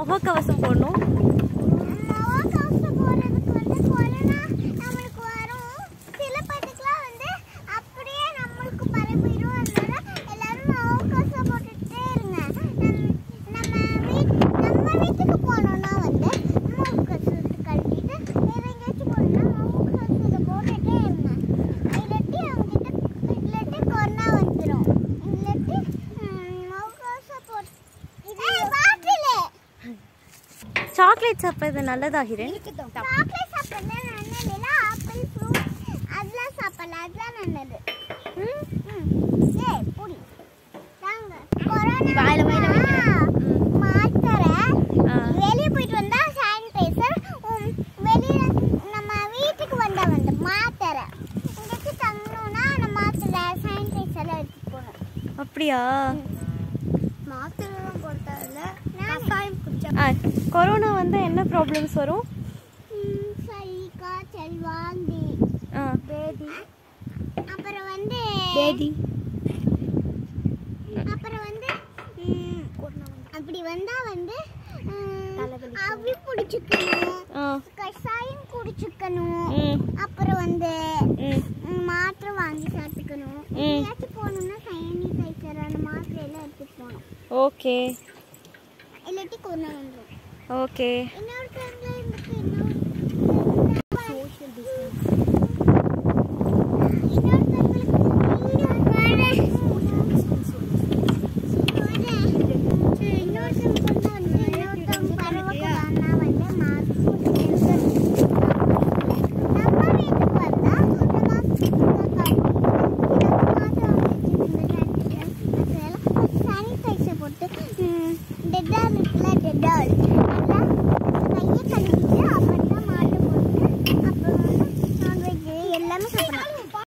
முகக்கவசம் போடணும் முகக்கவசம் போடுறதுக்கு வந்து கொரோனா நம்மளுக்கு வரும் சில பேத்துக்குலாம் வந்து அப்படியே நம்மளுக்கு பரவிடும் அதனால எல்லாரும் முகக்கவசம் போட்டுட்டே இருங்க நம் நம்ம வீட் நம்ம வீட்டுக்கு போனோம்னா வந்து முகக்கவசத்தை கழட்டிட்டு வேற எங்கேயாச்சும் போனோம்னா முகக்கவசத்தை போட்டுட்டே இருங்க இல்லாட்டி அவங்ககிட்ட இல்லாட்டி கொரோனா வந்துடும் இல்லாட்டி ம், முகக்கவசம் போட்டு ஏய் பாட்டிலே சாக்லேட் சாப்பிட்றது நல்லதா ஹிரன் சாக்லேட் சாப்பிட்றது நல்லது இல்லை ஆப்பிள் ஃப்ரூட் அதெல்லாம் சாப்பிடலாம் அதெல்லாம் நல்லது ம் ம் ஏய் புடி தாங்க கொரோனா வாயில, வாயில மாத்திரை ஆ. வெளியே போயிட்டு வந்தா சானிடைசர் வெளியில நம்ம வீட்டுக்கு வந்தா வந்து மாத்திரை எங்கேயாச்சும் தங்கணும்னா நம்ம மாத்திரை சானிடைசர் எடுத்துட்டு போகணும் அப்படியா மாத்திரைலாம் போட்டதில்ல கஷாயம் குடிச்சா ஆ கொரோனா வந்தால் என்ன ப்ராப்ளம்ஸ் வரும் சளி காய்ச்சல் வாந்தி ஆ பேதி அப்புறம் வந்து பேதி அப்புறம் வந்து ம், அப்படி வந்தா வந்து ம், அவி பிடிச்சிக்கணும் ஆ கஷாயம் குடிச்சுக்கணும் ம் அப்புறம் வந்து ம் ம், மாத்திரை வாங்கி சாப்பிட்டுக்கணும் ம். எங்கேயாச்சும் போகணும்னா சானிடைசர் அந்த மாத்திரை எல்லாம் எடுத்துட்டு போகணும் ஓகே இல்லாட்டி கொரோனா வந்துடும் ஓகே இன்னொரு டைம்ல இருந்துட்டு இன்னொரு சோஷியல்